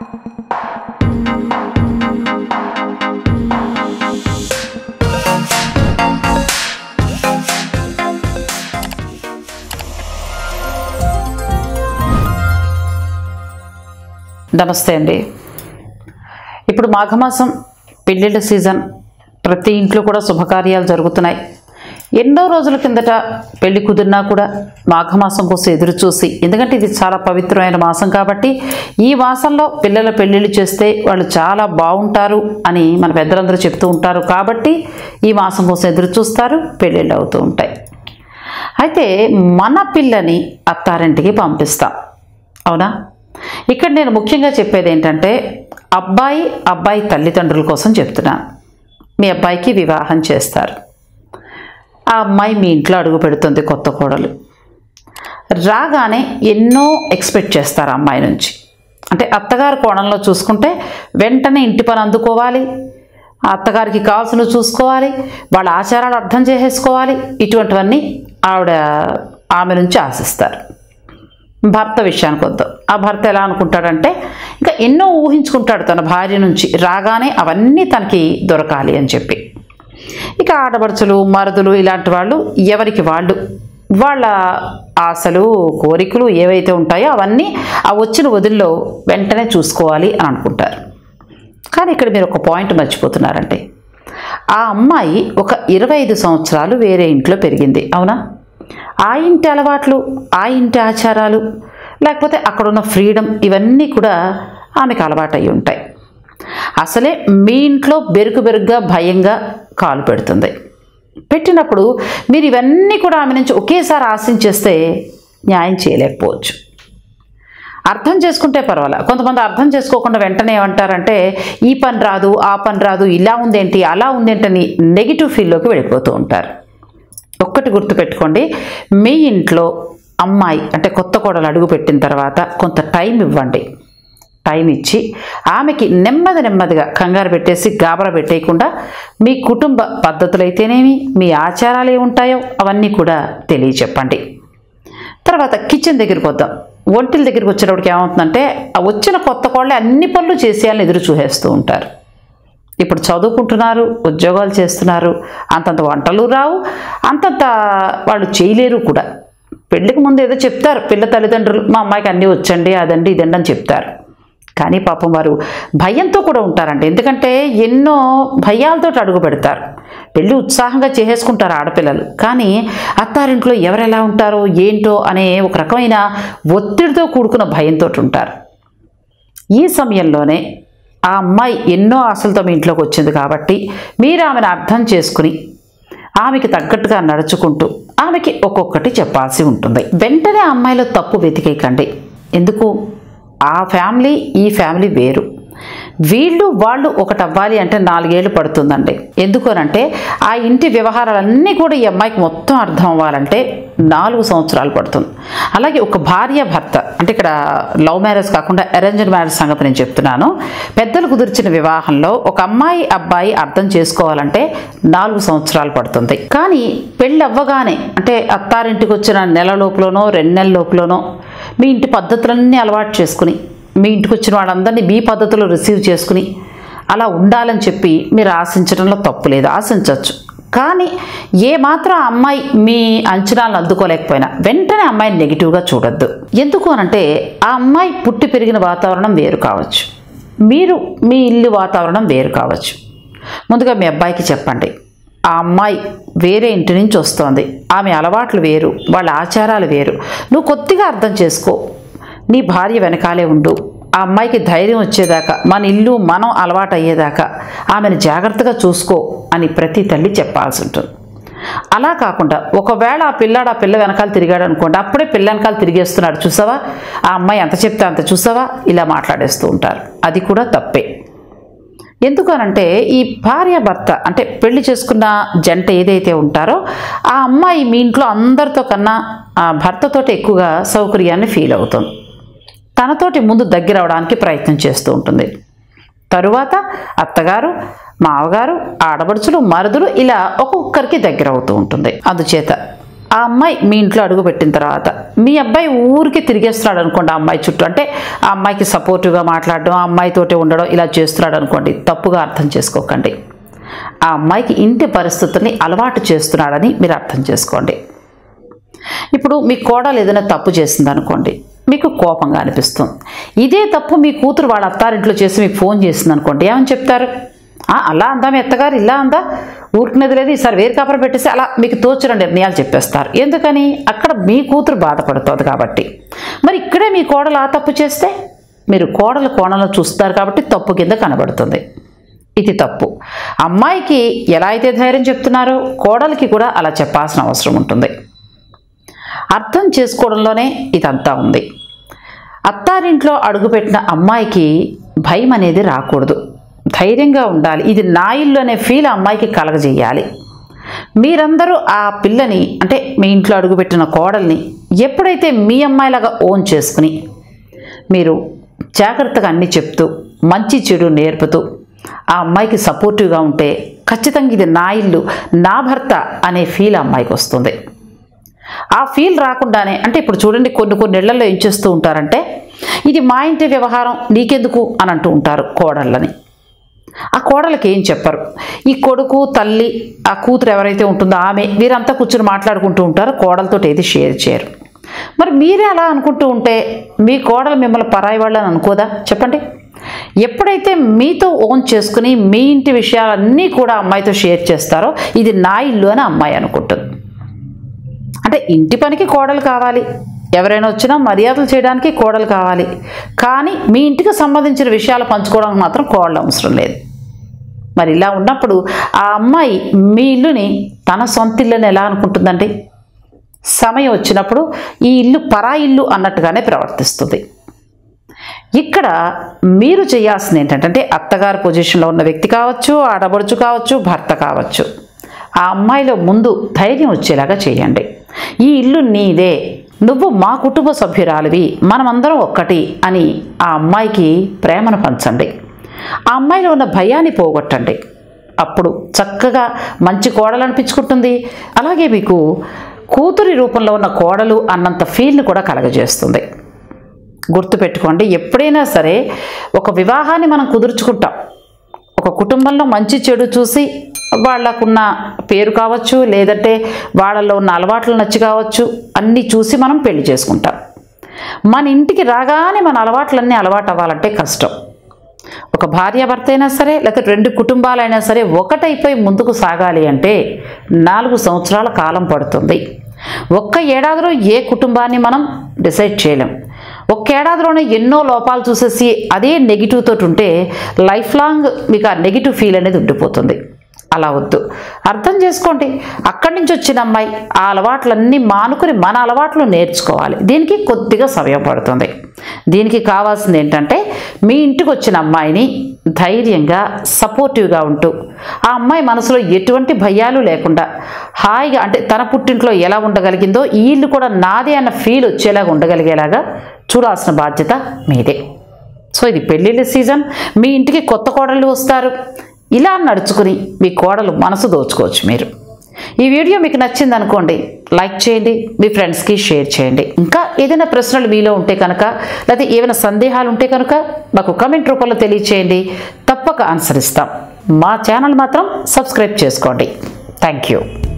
నమస్తే అండి ఇప్పుడు మాఘమాసం పెళ్ళిళ్ళ సీజన్ ప్రతి ఇంట్లో కూడా శుభకార్యాలు జరుగుతున్నాయి ఎన్నో రోజుల కిందట పెళ్లి కుదిరినా కూడా మాఘమాసం కోసం ఎదురు చూసి ఎందుకంటే ఇది చాలా పవిత్రమైన మాసం కాబట్టి ఈ మాసంలో పిల్లల పెళ్ళిళ్ళు చేస్తే వాళ్ళు చాలా బాగుంటారు అని మన పెద్దలందరూ చెప్తూ ఉంటారు కాబట్టి ఈ మాసం కోసం ఎదురు చూస్తారు పెళ్ళిళ్ళు అవుతూ ఉంటాయి అయితే మన పిల్లని అత్తారింటికి పంపిస్తాం అవునా ఇక్కడ నేను ముఖ్యంగా చెప్పేది ఏంటంటే అబ్బాయి అబ్బాయి తల్లిదండ్రుల కోసం చెప్తున్నాను మీ అబ్బాయికి వివాహం చేస్తారు ఆ అమ్మాయి మీ ఇంట్లో అడుగు పెడుతుంది కొత్త కోడలు రాగానే ఎన్నో ఎక్స్పెక్ట్ చేస్తారు ఆ అమ్మాయి నుంచి అంటే అత్తగారి కోణంలో చూసుకుంటే వెంటనే ఇంటి పని అందుకోవాలి ఆ అత్తగారికి కావాల్సినవి చూసుకోవాలి వాళ్ళ ఆచారాలు అర్థం చేసేసుకోవాలి ఇటువంటివన్నీ ఆవిడ ఆమె నుంచి ఆశిస్తారు భర్త విషయానికి వద్దాం ఆ భర్త ఎలా అనుకుంటాడంటే ఇంకా ఎన్నో ఊహించుకుంటాడు తన భార్య నుంచి రాగానే అవన్నీ తనకి దొరకాలి అని చెప్పి ఇక ఆడపడుచులు మరుదులు ఇలాంటి వాళ్ళు ఎవరికి వాళ్ళు వాళ్ళ ఆశలు కోరికలు ఏవైతే ఉంటాయో అవన్నీ ఆ వచ్చిన వదిల్లో వెంటనే చూసుకోవాలి అని అనుకుంటారు కానీ ఇక్కడ మీరు ఒక పాయింట్ మర్చిపోతున్నారంటే ఆ అమ్మాయి ఒక ఇరవై ఐదు సంవత్సరాలు వేరే ఇంట్లో పెరిగింది అవునా ఆ ఇంటి అలవాట్లు ఆ ఇంటి ఆచారాలు లేకపోతే అక్కడున్న ఫ్రీడమ్ ఇవన్నీ కూడా ఆమెకు అలవాటై ఉంటాయి అసలే మీ ఇంట్లో బెరుకు బెరుగ్గా భయంగా కాలు పెడుతుంది పెట్టినప్పుడు మీరు ఇవన్నీ కూడా ఆమె నుంచి ఒకేసారి ఆశించేస్తే న్యాయం చేయలేకపోవచ్చు అర్థం చేసుకుంటే పర్వాలా కొంతమంది అర్థం చేసుకోకుండా వెంటనే ఏమంటారంటే ఈ పని రాదు ఆ పని రాదు ఇలా ఉందేంటి అలా ఉందేంటని నెగిటివ్ ఫీల్లోకి వెళ్ళిపోతూ ఉంటారు ఒక్కటి గుర్తుపెట్టుకోండి మీ ఇంట్లో అమ్మాయి అంటే కొత్త కోడలు అడుగు పెట్టిన తర్వాత కొంత టైం ఇవ్వండి టైం ఇచ్చి ఆమెకి నెమ్మది నెమ్మదిగా కంగారు పెట్టేసి గాబరా పెట్టేయకుండా మీ కుటుంబ పద్ధతులు అయితేనేమి మీ ఆచారాలు ఏముంటాయో అవన్నీ కూడా తెలియచెప్పండి తర్వాత కిచెన్ దగ్గరికి వద్దాం ఒంటిల దగ్గరికి వచ్చేటప్పటికి ఏమవుతుందంటే ఆ వచ్చిన కొత్త కోళ్ళే అన్ని పనులు చేసేయాలని ఎదురు చూసేస్తూ ఉంటారు ఇప్పుడు చదువుకుంటున్నారు ఉద్యోగాలు చేస్తున్నారు అంతంత వంటలు రావు అంతంత వాళ్ళు చేయలేరు కూడా పెళ్ళికి ముందు ఏదో చెప్తారు పిల్ల తల్లిదండ్రులు మా అమ్మాయికి అన్నీ వచ్చండి అదండి ఇదండి అని చెప్తారు కానీ పాపం వారు భయంతో కూడా ఉంటారండి ఎందుకంటే ఎన్నో భయాలతో అడుగు పెడతారు పెళ్ళి ఉత్సాహంగా చేసేసుకుంటారు ఆడపిల్లలు కానీ అత్తారింట్లో ఎవరు ఎలా ఉంటారో ఏంటో అనే ఒక రకమైన ఒత్తిడితో కూడుకున్న భయంతో ఉంటారు ఈ సమయంలోనే ఆ అమ్మాయి ఎన్నో ఆశలతో మీ ఇంట్లోకి వచ్చింది కాబట్టి మీరు ఆమెను అర్థం చేసుకుని ఆమెకి తగ్గట్టుగా నడుచుకుంటూ ఆమెకి ఒక్కొక్కటి చెప్పాల్సి ఉంటుంది వెంటనే ఆ అమ్మాయిలో తప్పు వెతికేయకండి ఎందుకు ఆ ఫ్యామిలీ ఈ ఫ్యామిలీ వేరు వీళ్ళు వాళ్ళు ఒకటి అవ్వాలి అంటే నాలుగేళ్ళు పడుతుందండి ఎందుకనంటే ఆ ఇంటి వ్యవహారాలన్నీ కూడా ఈ అమ్మాయికి మొత్తం అర్థం అవ్వాలంటే నాలుగు సంవత్సరాలు పడుతుంది అలాగే ఒక భార్య భర్త అంటే ఇక్కడ లవ్ మ్యారేజ్ కాకుండా అరేంజ్డ్ మ్యారేజ్ సంగతి నేను చెప్తున్నాను పెద్దలు కుదిర్చిన వివాహంలో ఒక అమ్మాయి అబ్బాయి అర్థం చేసుకోవాలంటే నాలుగు సంవత్సరాలు పడుతుంది కానీ పెళ్ళి అవ్వగానే అంటే అత్తారింటికి వచ్చిన నెల లోపులోనో రెండు నెలల లోపులోనో మీ ఇంటి పద్ధతులన్నీ అలవాటు చేసుకుని మీ ఇంటికి వచ్చిన వాళ్ళందరినీ మీ పద్ధతిలో రిసీవ్ చేసుకుని అలా ఉండాలని చెప్పి మీరు ఆశించడంలో తప్పు లేదు ఆశించవచ్చు కానీ ఏ మాత్రం ఆ అమ్మాయి మీ అంచనాలను అందుకోలేకపోయినా వెంటనే అమ్మాయిని నెగిటివ్గా చూడొద్దు ఎందుకు అనంటే ఆ అమ్మాయి పుట్టి పెరిగిన వాతావరణం వేరు కావచ్చు మీరు మీ ఇల్లు వాతావరణం వేరు కావచ్చు ముందుగా మీ అబ్బాయికి చెప్పండి ఆ అమ్మాయి వేరే ఇంటి నుంచి వస్తోంది ఆమె అలవాట్లు వేరు వాళ్ళ ఆచారాలు వేరు నువ్వు కొద్దిగా అర్థం చేసుకో నీ భార్య వెనకాలే ఉండు ఆ అమ్మాయికి ధైర్యం వచ్చేదాకా మన ఇల్లు మనం అలవాటు అయ్యేదాకా ఆమెను జాగ్రత్తగా చూసుకో అని ప్రతి తల్లి చెప్పాల్సి ఉంటుంది అలా కాకుండా ఒకవేళ ఆ పిల్లాడు ఆ పిల్ల వెనకాల తిరిగాడు అనుకోండి అప్పుడే పిల్ల వెనకాల తిరిగేస్తున్నాడు చూసావా ఆ అమ్మాయి ఎంత చెప్తే అంత చూసావా ఇలా మాట్లాడేస్తూ ఉంటారు అది కూడా తప్పే ఎందుకనంటే ఈ భార్య భర్త అంటే పెళ్లి చేసుకున్న జంట ఏదైతే ఉంటారో ఆ అమ్మాయి మీ ఇంట్లో అందరితో కన్నా ఆ భర్తతోటి ఎక్కువగా సౌకర్యాన్ని ఫీల్ అవుతుంది తనతోటి ముందు దగ్గర అవడానికి ప్రయత్నం చేస్తూ ఉంటుంది తరువాత అత్తగారు మావగారు ఆడబడుచులు మరుదులు ఇలా ఒక్కొక్కరికి దగ్గర అవుతూ ఉంటుంది అందుచేత ఆ అమ్మాయి మీ ఇంట్లో అడుగు పెట్టిన తర్వాత మీ అబ్బాయి ఊరికి తిరిగేస్తున్నాడు అనుకోండి ఆ అమ్మాయి చుట్టూ అంటే ఆ అమ్మాయికి సపోర్టివ్గా మాట్లాడడం ఆ అమ్మాయితోటి ఉండడం ఇలా చేస్తున్నాడు అనుకోండి తప్పుగా అర్థం చేసుకోకండి ఆ అమ్మాయికి ఇంటి పరిస్థితుల్ని అలవాటు చేస్తున్నాడని మీరు అర్థం చేసుకోండి ఇప్పుడు మీ కోడలు ఏదైనా తప్పు చేసింది అనుకోండి మీకు కోపంగా అనిపిస్తుంది ఇదే తప్పు మీ కూతురు వాళ్ళ అత్తారింట్లో చేసి మీకు ఫోన్ చేసింది అనుకోండి ఏమని చెప్తారు "ఆ, అలా అందా మీ అత్తగారు ఇలా అందా ఊరుకునేది లేదు ఈసారి వేరు కాపర పెట్టేసి అలా మీకు తోచిన నిర్ణయాలు చెప్పేస్తారు ఎందుకని అక్కడ మీ కూతురు బాధపడుతుంది కాబట్టి మరి ఇక్కడే మీ కోడలు ఆ తప్పు చేస్తే మీరు కోడల కోణంలో చూస్తారు కాబట్టి తప్పు కింద కనబడుతుంది ఇది తప్పు అమ్మాయికి ఎలా అయితే ధైర్యం చెప్తున్నారో కోడలికి కూడా అలా చెప్పాల్సిన అవసరం ఉంటుంది అర్థం చేసుకోవడంలోనే ఇదంతా ఉంది అత్తారింట్లో అడుగుపెట్టిన అమ్మాయికి భయం అనేది రాకూడదు ధైర్యంగా ఉండాలి ఇది నా ఇల్లు అనే ఫీల్ ఆ అమ్మాయికి కలగజేయాలి మీరందరూ ఆ పిల్లని అంటే మీ ఇంట్లో అడుగుపెట్టిన కోడల్ని ఎప్పుడైతే మీ అమ్మాయిలాగా ఓన్ చేసుకుని మీరు జాగ్రత్తగా అన్నీ చెప్తూ మంచి చెడు నేర్పుతూ ఆ అమ్మాయికి సపోర్టివ్గా ఉంటే ఖచ్చితంగా ఇది నా ఇల్లు నా భర్త అనే ఫీల్ ఆ అమ్మాయికి వస్తుంది ఆ ఫీల్ రాకుండానే అంటే ఇప్పుడు చూడండి కొన్ని కొన్ని ఇళ్లలో ఏం చేస్తూ ఉంటారంటే ఇది మా ఇంటి వ్యవహారం నీకెందుకు అని అంటూ ఉంటారు కోడళ్ళని ఆ కోడలకి ఏం చెప్పరు ఈ కొడుకు తల్లి ఆ కూతురు ఎవరైతే ఉంటుందో ఆమె వీరంతా కూర్చొని మాట్లాడుకుంటూ ఉంటారు కోడలతో ఏది షేర్ చేయరు మరి మీరే అలా అనుకుంటూ ఉంటే మీ కోడలు మిమ్మల్ని పరాయి వాళ్ళని అనుకోదా చెప్పండి ఎప్పుడైతే మీతో ఓన్ చేసుకుని మీ ఇంటి విషయాలన్నీ కూడా అమ్మాయితో షేర్ చేస్తారో ఇది నా ఇల్లు అని అమ్మాయి అనుకుంటుంది అంటే ఇంటి పనికి కోడలు కావాలి ఎవరైనా వచ్చినా మర్యాదలు చేయడానికి కోడలు కావాలి కానీ మీ ఇంటికి సంబంధించిన విషయాలు పంచుకోవడానికి మాత్రం కోడలు అవసరం లేదు మరి ఇలా ఉన్నప్పుడు ఆ అమ్మాయి మీ ఇల్లుని తన సొంత ఇల్లుని ఎలా అనుకుంటుందండి సమయం వచ్చినప్పుడు ఈ ఇల్లు పరా ఇల్లు అన్నట్టుగానే ప్రవర్తిస్తుంది ఇక్కడ మీరు చేయాల్సింది ఏంటంటే అత్తగారి పొజిషన్లో ఉన్న వ్యక్తి కావచ్చు ఆడబడుచు కావచ్చు భర్త కావచ్చు ఆ అమ్మాయిలో ముందు ధైర్యం వచ్చేలాగా చేయండి ఈ ఇల్లు నీదే నువ్వు మా కుటుంబ సభ్యురాలివి మనమందరం ఒక్కటి అని ఆ అమ్మాయికి ప్రేమను పంచండి ఆ అమ్మాయిలో ఉన్న భయాన్ని పోగొట్టండి అప్పుడు చక్కగా మంచి కోడలు అనిపించుకుంటుంది అలాగే మీకు కూతురి రూపంలో ఉన్న కోడలు అన్నంత ఫీల్ని కూడా కలగజేస్తుంది గుర్తుపెట్టుకోండి ఎప్పుడైనా సరే ఒక వివాహాన్ని మనం కుదుర్చుకుంటాం ఒక కుటుంబంలో మంచి చెడు చూసి వాళ్ళకున్న పేరు కావచ్చు లేదంటే వాళ్ళలో ఉన్న అలవాట్లు నచ్చి కావచ్చు అన్నీ చూసి మనం పెళ్లి చేసుకుంటాం మన ఇంటికి రాగానే మన అలవాట్లన్నీ అలవాటు అవ్వాలంటే కష్టం ఒక భార్యాభర్త అయినా సరే లేకపోతే రెండు కుటుంబాలైనా సరే ఒకటైపోయి ముందుకు సాగాలి అంటే నాలుగు సంవత్సరాల కాలం పడుతుంది ఒక్క ఏడాదిలో ఏ కుటుంబాన్ని మనం డిసైడ్ చేయలేం ఒక్క ఏడాదిలోనే ఎన్నో లోపాలు చూసేసి అదే నెగిటివ్ తోటి ఉంటే లైఫ్ లాంగ్ మీకు ఆ నెగిటివ్ ఫీల్ అనేది ఉండిపోతుంది అలా వద్దు అర్థం చేసుకోండి అక్కడి నుంచి వచ్చిన అమ్మాయి ఆ అలవాట్లన్నీ మానుకుని మన అలవాట్లు నేర్చుకోవాలి దీనికి కొద్దిగా సమయం పడుతుంది దీనికి కావాల్సింది ఏంటంటే మీ ఇంటికి వచ్చిన అమ్మాయిని ధైర్యంగా సపోర్టివ్గా ఉంటూ ఆ అమ్మాయి మనసులో ఎటువంటి భయాలు లేకుండా హాయిగా అంటే తన పుట్టింట్లో ఎలా ఉండగలిగిందో ఈ ఇల్లు కూడా నాదే అన్న ఫీల్ వచ్చేలాగా ఉండగలిగేలాగా చూడాల్సిన బాధ్యత మీదే సో ఇది పెళ్ళిళ్ళ సీజన్ మీ ఇంటికి కొత్త కోడళ్ళు వస్తారు ఇలా నడుచుకుని మీ కోడలు మనసు దోచుకోవచ్చు మీరు ఈ వీడియో మీకు నచ్చింది అనుకోండి లైక్ చేయండి మీ ఫ్రెండ్స్కి షేర్ చేయండి ఇంకా ఏదైనా ప్రశ్నలు మీలో ఉంటే కనుక లేకపోతే ఏమైనా సందేహాలు ఉంటే కనుక మాకు కమెంట్ రూపంలో తెలియచేయండి తప్పక ఆన్సర్ ఇస్తాం మా ఛానల్ మాత్రం సబ్స్క్రైబ్ చేసుకోండి థ్యాంక్ యూ